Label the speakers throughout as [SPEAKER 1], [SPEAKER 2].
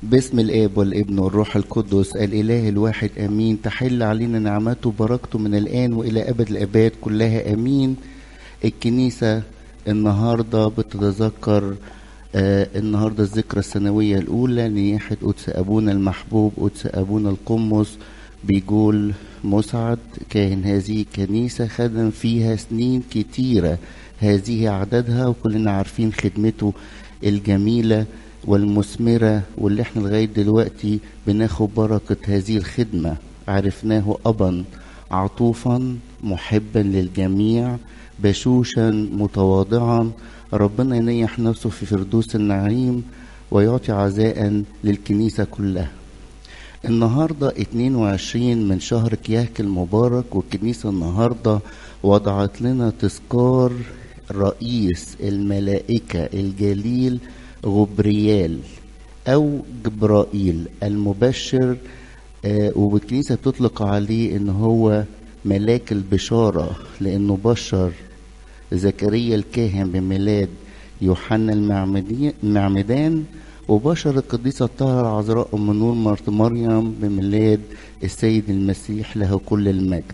[SPEAKER 1] باسم الاب والابن والروح القدس الاله الواحد امين تحل علينا نعمته وبركته من الان والى ابد الاباد كلها امين الكنيسه النهارده بتتذكر آه النهارده الذكرى السنويه الاولى لنياحه قدس ابونا المحبوب قدس ابونا القمص بيقول مسعد كاهن هذه الكنيسه خدم فيها سنين كتيره هذه عددها وكلنا عارفين خدمته الجميله والمثمرة واللي احنا لغاية دلوقتي بناخد بركة هذه الخدمة عرفناه أبا عطوفا محبا للجميع بشوشا متواضعا ربنا ينيح نفسه في فردوس النعيم ويعطي عزاء للكنيسة كلها النهاردة 22 من شهر كياك المبارك والكنيسة النهاردة وضعت لنا تذكار رئيس الملائكة الجليل غبريال او جبرائيل المبشر آه والكنيسة بتطلق عليه ان هو ملاك البشارة لانه بشر زكريا الكاهن بميلاد يوحنا المعمدان وبشر القديسة الطاهرة العذراء أم نور مرت مريم بميلاد السيد المسيح له كل المجد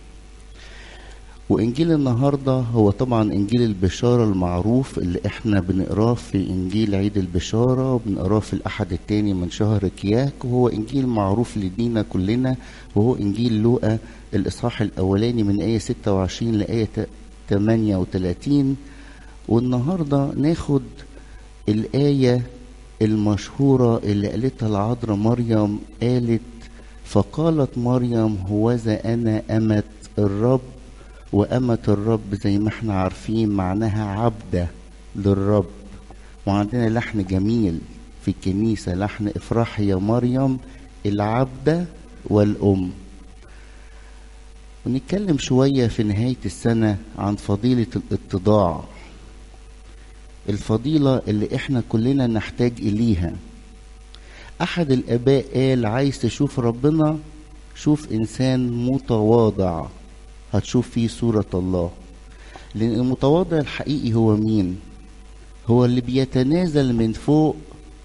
[SPEAKER 1] وانجيل النهارده هو طبعا انجيل البشاره المعروف اللي احنا بنقراه في انجيل عيد البشاره وبنقراه في الاحد الثاني من شهر كياك وهو انجيل معروف لدينا كلنا وهو انجيل لوقا الاصحاح الاولاني من ايه 26 لايه 38 والنهارده ناخد الايه المشهوره اللي قالتها العذراء مريم قالت فقالت مريم هوذا انا امه الرب وأمة الرب زي ما احنا عارفين معناها عبدة للرب وعندنا لحن جميل في الكنيسة لحن افرح يا مريم العبدة والأم ونتكلم شوية في نهاية السنة عن فضيلة الاتضاع الفضيلة اللي احنا كلنا نحتاج إليها أحد الآباء قال عايز تشوف ربنا شوف إنسان متواضع هتشوف فيه صورة الله لأن المتواضع الحقيقي هو مين؟ هو اللي بيتنازل من فوق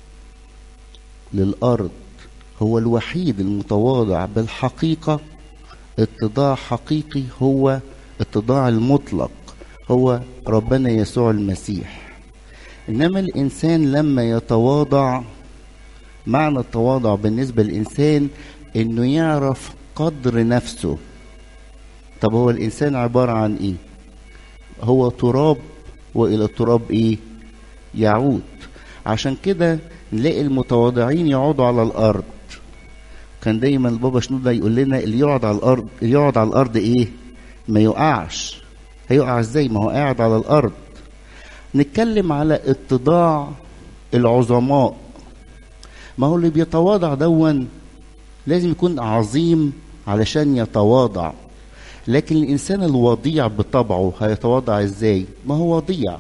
[SPEAKER 1] للأرض هو الوحيد المتواضع بالحقيقة اتضاع حقيقي هو اتضاع المطلق هو ربنا يسوع المسيح إنما الإنسان لما يتواضع معنى التواضع بالنسبة للإنسان إنه يعرف قدر نفسه طب هو الانسان عباره عن ايه هو تراب والى التراب ايه يعود عشان كده نلاقي المتواضعين يقعدوا على الارض كان دايما البابا شنودة يقول لنا اللي يقعد على الارض اللي يقعد على الارض ايه ما يقعش هيقع ازاي ما هو قاعد على الارض نتكلم على اتضاع العظماء ما هو اللي بيتواضع دون لازم يكون عظيم علشان يتواضع لكن الانسان الوضيع بطبعه هيتواضع ازاي ما هو وضيع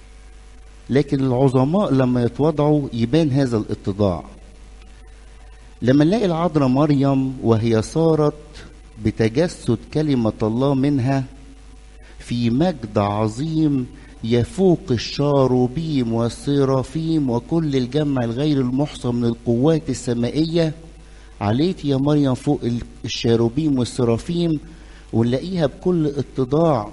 [SPEAKER 1] لكن العظماء لما يتواضعوا يبان هذا الاتضاع لما نلاقي العذراء مريم وهي صارت بتجسد كلمة الله منها في مجد عظيم يفوق الشاروبيم والسرافيم وكل الجمع الغير المحصى من القوات السمائية عليك يا مريم فوق الشاروبيم والسرافيم ونلاقيها بكل اتضاع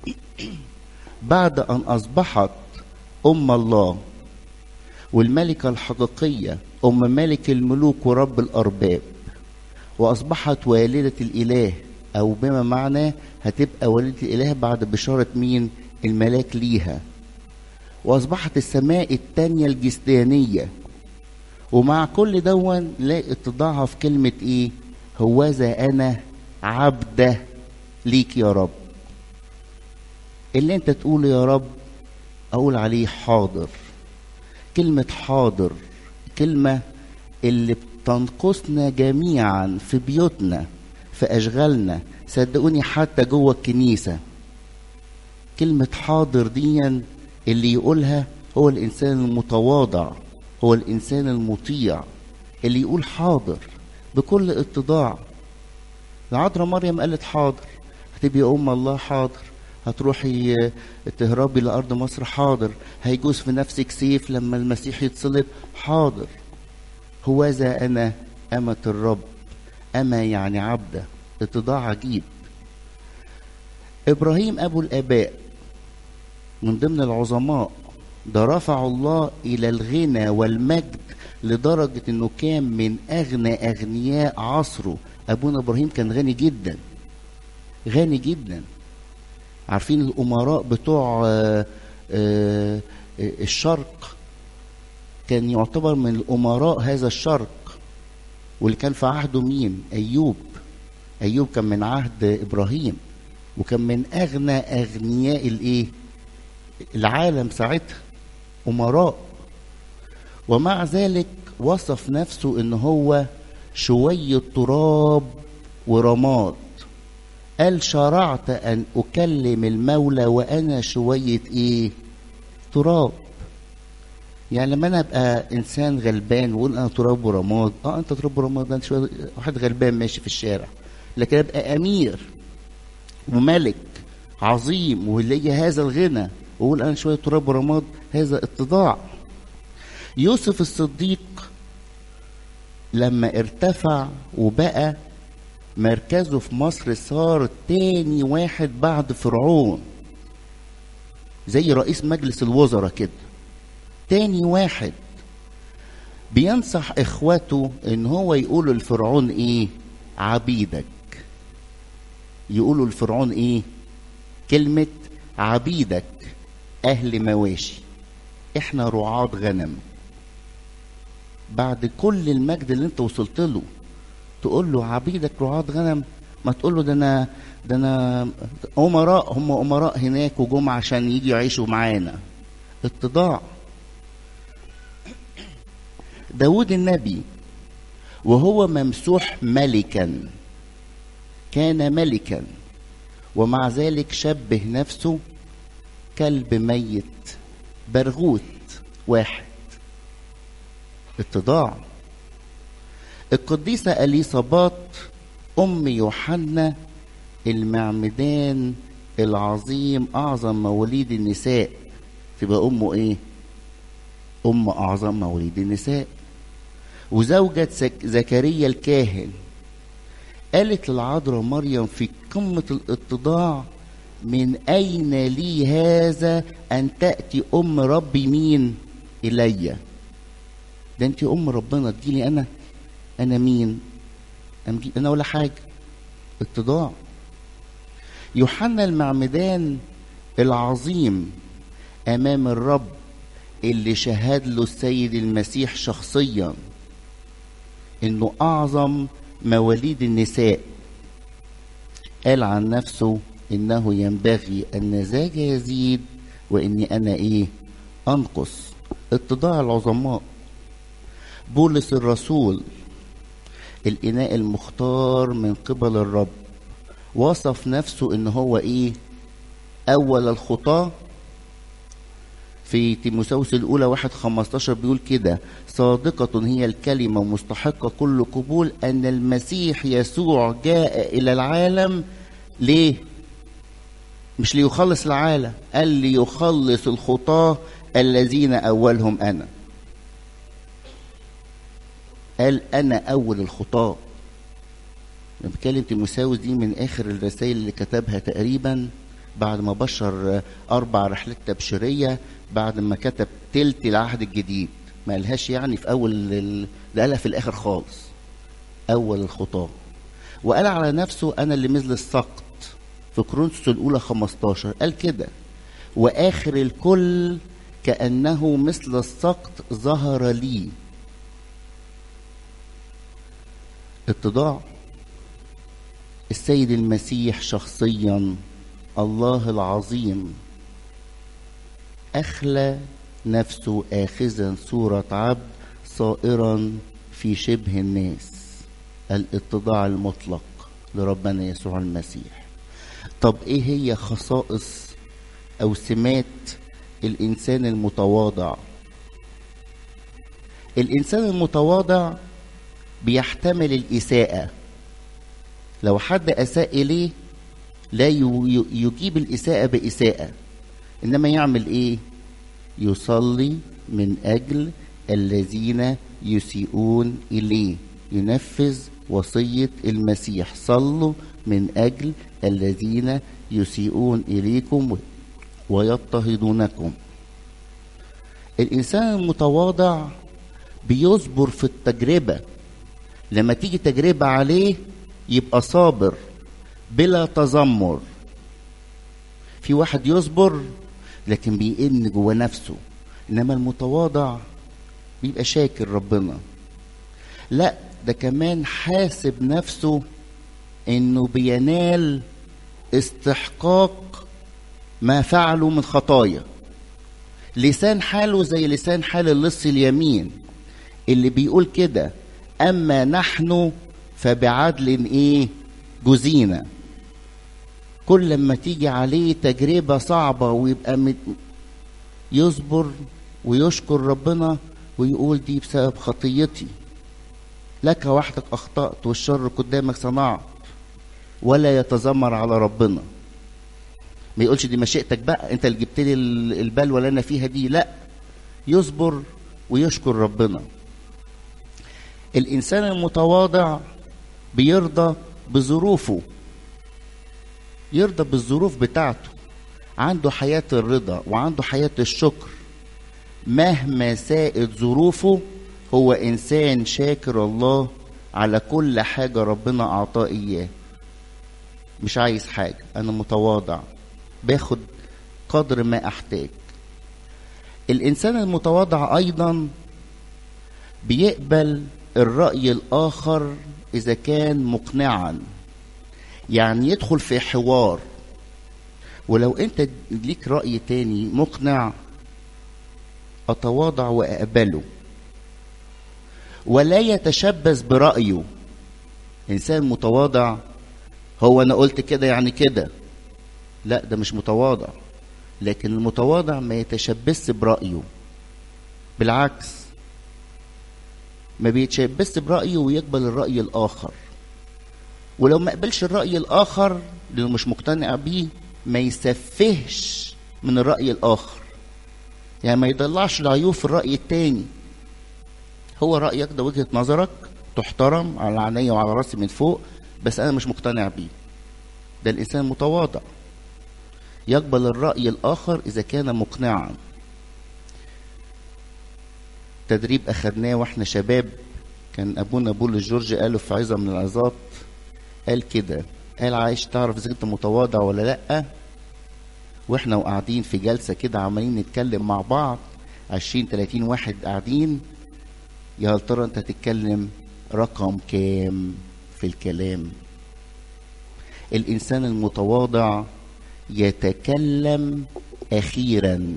[SPEAKER 1] بعد ان اصبحت ام الله والملكه الحقيقيه ام ملك الملوك ورب الارباب واصبحت والده الاله او بما معناه هتبقى والده الاله بعد بشاره مين الملاك ليها واصبحت السماء الثانيه الجسدانيه ومع كل دون نلاقي اتضاعها في كلمه ايه هوذا انا عبده ليك يا رب اللي انت تقوله يا رب اقول عليه حاضر كلمة حاضر كلمة اللي بتنقصنا جميعا في بيوتنا في اشغالنا صدقوني حتى جوه الكنيسة كلمة حاضر ديا اللي يقولها هو الانسان المتواضع هو الانسان المطيع اللي يقول حاضر بكل اتضاع العذراء مريم قالت حاضر هتبقي ام الله حاضر هتروحي تهربي لارض مصر حاضر هيجوز في نفسك سيف لما المسيح يتصلب حاضر هوذا أنا أمة الرب أما يعني عبدة اتضاع عجيب إبراهيم أبو الآباء من ضمن العظماء ده رفع الله إلى الغنى والمجد لدرجة إنه كان من أغنى أغنياء عصره أبونا إبراهيم كان غني جدا غني جدا عارفين الأمراء بتوع آه، آه، آه، الشرق كان يعتبر من الأمراء هذا الشرق واللي كان في عهده مين أيوب أيوب كان من عهد إبراهيم وكان من أغنى أغنياء الإيه العالم ساعتها أمراء ومع ذلك وصف نفسه إن هو شوية تراب ورماد قال شرعت أن أكلم المولى وأنا شوية إيه تراب يعني لما انا ابقى انسان غلبان واقول انا تراب ورماد اه انت تراب ورماد انت شويه واحد غلبان ماشي في الشارع لكن ابقى امير وملك عظيم ولي هذا الغنى واقول انا شويه تراب ورماد هذا اتضاع يوسف الصديق لما ارتفع وبقى مركزه في مصر صار تاني واحد بعد فرعون زي رئيس مجلس الوزراء كده تاني واحد بينصح اخواته ان هو يقولوا لفرعون ايه عبيدك يقولوا لفرعون ايه كلمة عبيدك اهل مواشي احنا رعاة غنم بعد كل المجد اللي انت وصلت له تقول له عبيدك رعاة غنم ما تقول له ده انا ده انا امراء هم امراء هناك وجم عشان يجي يعيشوا معانا اتضاع داود النبي وهو ممسوح ملكا كان ملكا ومع ذلك شبه نفسه كلب ميت برغوث واحد اتضاع القديسة أليصابات أم يوحنا المعمدان العظيم أعظم مواليد النساء تبقى أمه إيه؟ أم أعظم مواليد النساء وزوجة زك- زكريا الكاهن قالت للعذراء مريم في قمة الاتضاع من أين لي هذا أن تأتي أم ربي مين إلي ده أنت أم ربنا تجيلي أنا أنا مين أنا مجي- أنا ولا حاجة اتضاع يوحنا المعمدان العظيم أمام الرب اللي شهد له السيد المسيح شخصيا انه اعظم مواليد النساء قال عن نفسه انه ينبغي ان نزاج يزيد واني انا ايه انقص اتضاع العظماء بولس الرسول الاناء المختار من قبل الرب وصف نفسه ان هو ايه اول الخطاه في تيموساوس الأولى واحد خمستاشر بيقول كده صادقة هي الكلمة مستحقة كل قبول أن المسيح يسوع جاء إلى العالم ليه؟ مش ليخلص العالم قال ليخلص الخطاة الذين أولهم أنا قال أنا أول الخطاة بتكلم تيموساوس دي من آخر الرسائل اللي كتبها تقريبا بعد ما بشر أربع رحلات تبشيرية بعد ما كتب تلت العهد الجديد ما قالهاش يعني في أول ال... ده قالها في الآخر خالص أول الخطاة وقال على نفسه أنا اللي مثل السقط في كورنثوس الأولى 15 قال كده وآخر الكل كأنه مثل السقط ظهر لي اتضاع السيد المسيح شخصيا الله العظيم أخلى نفسه آخذا صورة عبد صائرا في شبه الناس الاتضاع المطلق لربنا يسوع المسيح طب ايه هي خصائص او سمات الانسان المتواضع الانسان المتواضع بيحتمل الاساءه لو حد اساء اليه لا يجيب الاساءه باساءه انما يعمل ايه يصلي من اجل الذين يسيئون إليه ينفذ وصية المسيح صلوا من أجل الذين يسيئون إليكم ويضطهدونكم الإنسان المتواضع بيصبر في التجربة لما تيجي تجربة عليه يبقى صابر بلا تذمر في واحد يصبر لكن بيئن جوه نفسه انما المتواضع بيبقى شاكر ربنا لا ده كمان حاسب نفسه انه بينال استحقاق ما فعله من خطايا لسان حاله زي لسان حال اللص اليمين اللي بيقول كده اما نحن فبعدل ايه جزينا كل لما تيجي عليه تجربة صعبة ويبقى مت... يصبر ويشكر ربنا ويقول دي بسبب خطيتي لك وحدك أخطأت والشر قدامك صنعت ولا يتذمر على ربنا ما يقولش دي مشيئتك بقى انت اللي جبت لي البلوه اللي انا فيها دي لا يصبر ويشكر ربنا الانسان المتواضع بيرضى بظروفه يرضى بالظروف بتاعته عنده حياة الرضا وعنده حياة الشكر مهما ساءت ظروفه هو إنسان شاكر الله على كل حاجة ربنا أعطاه إياه مش عايز حاجة أنا متواضع باخد قدر ما أحتاج الإنسان المتواضع أيضا بيقبل الرأي الآخر إذا كان مقنعا يعني يدخل في حوار ولو انت ليك رأي تاني مقنع أتواضع وأقبله ولا يتشبث برأيه إنسان متواضع هو أنا قلت كده يعني كده لا ده مش متواضع لكن المتواضع ما يتشبث برأيه بالعكس ما بيتشبث برأيه ويقبل الرأي الآخر ولو ما قبلش الرأي الآخر لأنه مش مقتنع بيه ما يسفهش من الرأي الآخر يعني ما يضلعش العيوب في الرأي التاني هو رأيك ده وجهة نظرك تحترم على عينيا وعلى راسي من فوق بس أنا مش مقتنع بيه ده الإنسان متواضع يقبل الرأي الآخر إذا كان مقنعا تدريب أخدناه وإحنا شباب كان أبونا بولس جورج قاله في عظة من العظات قال كده قال عايش تعرف اذا كنت متواضع ولا لا واحنا وقاعدين في جلسه كده عمالين نتكلم مع بعض 20 30 واحد قاعدين يا هل ترى انت هتتكلم رقم كام في الكلام الانسان المتواضع يتكلم اخيرا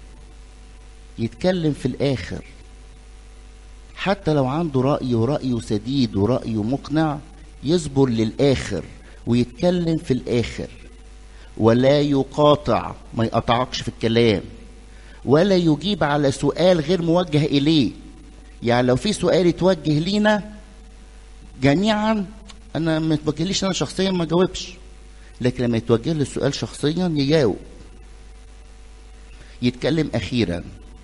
[SPEAKER 1] يتكلم في الاخر حتى لو عنده راي ورأيه سديد ورأيه مقنع يصبر للآخر ويتكلم في الآخر ولا يقاطع ما يقطعكش في الكلام ولا يجيب على سؤال غير موجه إليه يعني لو في سؤال يتوجه لينا جميعا أنا ما يتوجهليش أنا شخصيا ما جاوبش لكن لما يتوجه لي السؤال شخصيا يجاوب يتكلم أخيرا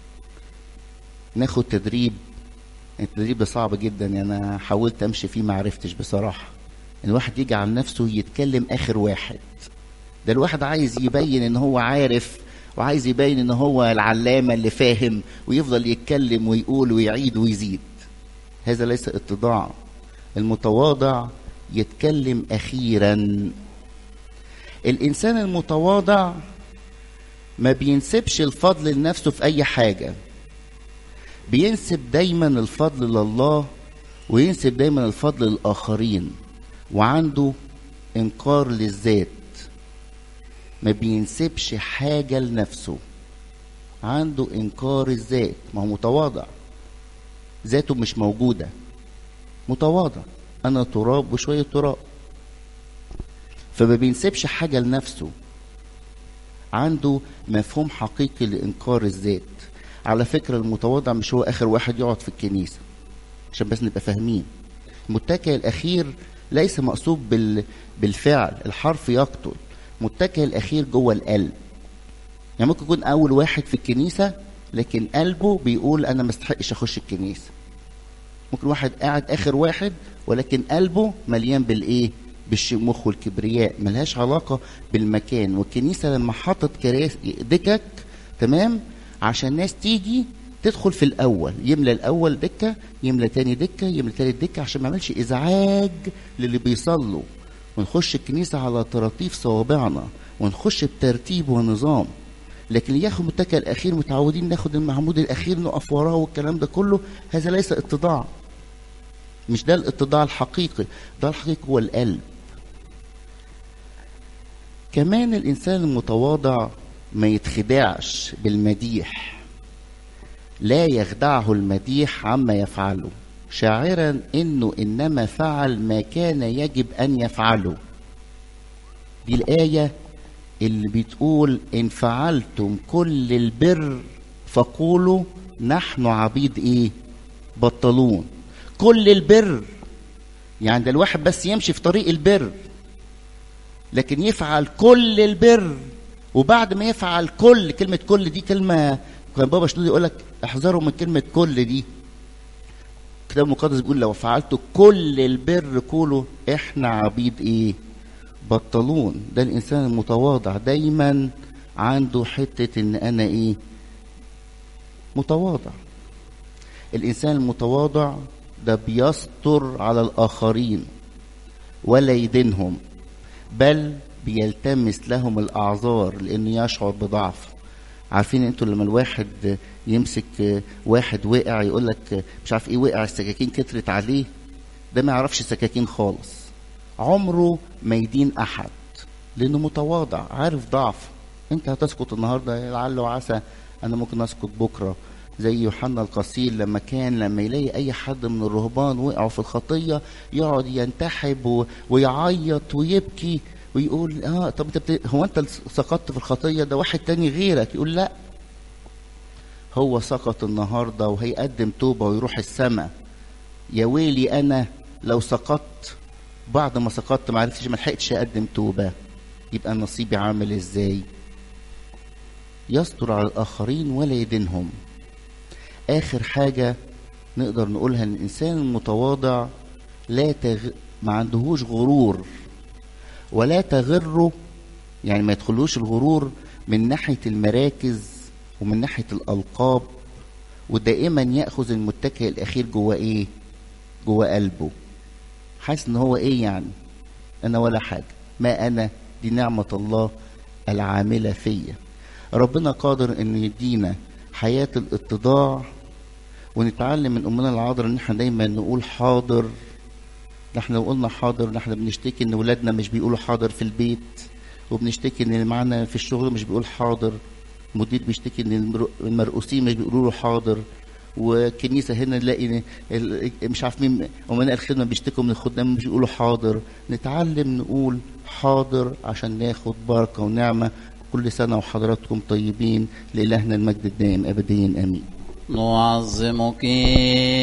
[SPEAKER 1] ناخد تدريب التدريب ده صعب جدا يعني انا حاولت امشي فيه ما عرفتش بصراحه الواحد يجي على نفسه يتكلم اخر واحد ده الواحد عايز يبين ان هو عارف وعايز يبين ان هو العلامه اللي فاهم ويفضل يتكلم ويقول ويعيد ويزيد هذا ليس اتضاع المتواضع يتكلم اخيرا الانسان المتواضع ما بينسبش الفضل لنفسه في اي حاجه بينسب دايما الفضل لله وينسب دايما الفضل للآخرين وعنده إنكار للذات ما بينسبش حاجة لنفسه عنده إنكار الذات ما هو متواضع ذاته مش موجودة متواضع أنا تراب وشوية تراب فما بينسبش حاجة لنفسه عنده مفهوم حقيقي لإنكار الذات على فكرة المتواضع مش هو آخر واحد يقعد في الكنيسة عشان بس نبقى فاهمين المتكئ الأخير ليس مقصود بال... بالفعل الحرف يقتل متكئ الأخير جوه القلب يعني ممكن يكون أول واحد في الكنيسة لكن قلبه بيقول أنا ما استحقش أخش الكنيسة ممكن واحد قاعد اخر واحد ولكن قلبه مليان بالايه بالشموخ والكبرياء ملهاش علاقة بالمكان والكنيسة لما حطت كراسي دكك تمام عشان الناس تيجي تدخل في الأول يملى الأول دكة يملى تاني دكة يملى تالت دكة عشان ما يعملش إزعاج للي بيصلوا ونخش الكنيسة على طراطيف صوابعنا ونخش بترتيب ونظام لكن اللي ياخد المتكئ الأخير متعودين ناخد المعمود الأخير نقف وراه والكلام ده كله هذا ليس اتضاع مش ده الاتضاع الحقيقي ده الحقيقي هو القلب كمان الإنسان المتواضع ما يتخدعش بالمديح لا يخدعه المديح عما يفعله شاعرا انه انما فعل ما كان يجب ان يفعله دي الايه اللي بتقول ان فعلتم كل البر فقولوا نحن عبيد ايه بطلون كل البر يعني ده الواحد بس يمشي في طريق البر لكن يفعل كل البر وبعد ما يفعل كل كلمة كل دي كلمة كان بابا شنودي يقول لك احذروا من كلمة كل دي الكتاب المقدس بيقول لو فعلتوا كل البر قولوا احنا عبيد ايه بطلون ده الانسان المتواضع دايما عنده حتة ان انا ايه متواضع الانسان المتواضع ده بيستر على الاخرين ولا يدينهم بل بيلتمس لهم الاعذار لانه يشعر بضعف عارفين انتوا لما الواحد يمسك واحد وقع يقول لك مش عارف ايه وقع السكاكين كترت عليه ده ما يعرفش سكاكين خالص عمره ما يدين احد لانه متواضع عارف ضعف انت هتسقط النهارده لعل وعسى انا ممكن اسقط بكره زي يوحنا القصير لما كان لما يلاقي اي حد من الرهبان وقعوا في الخطيه يقعد ينتحب و... ويعيط ويبكي ويقول اه طب انت بت... هو انت سقطت في الخطيه ده واحد تاني غيرك يقول لا هو سقط النهارده وهيقدم توبه ويروح السماء يا ويلي انا لو سقطت بعد ما سقطت ما عرفتش ما لحقتش اقدم توبه يبقى نصيبي عامل ازاي يستر على الاخرين ولا يدينهم اخر حاجه نقدر نقولها ان الانسان المتواضع لا تغ... ما عندهوش غرور ولا تغره يعني ما يدخلوش الغرور من ناحيه المراكز ومن ناحيه الالقاب ودائما ياخذ المتكئ الاخير جوه ايه جوه قلبه حاسس ان هو ايه يعني انا ولا حاجه ما انا دي نعمه الله العامله فيا ربنا قادر انه يدينا حياه الاتضاع ونتعلم من امنا العذراء ان احنا دايما نقول حاضر احنا لو قلنا حاضر احنا بنشتكي ان ولادنا مش بيقولوا حاضر في البيت وبنشتكي ان اللي معانا في الشغل مش بيقول حاضر المدير بيشتكي ان المرؤوسين مش بيقولوا له حاضر والكنيسه هنا نلاقي مش عارف مين امناء الخدمه بيشتكوا من الخدام مش بيقولوا حاضر نتعلم نقول حاضر عشان ناخد بركه ونعمه كل سنه وحضراتكم طيبين لالهنا المجد الدائم ابديا امين
[SPEAKER 2] نعظمك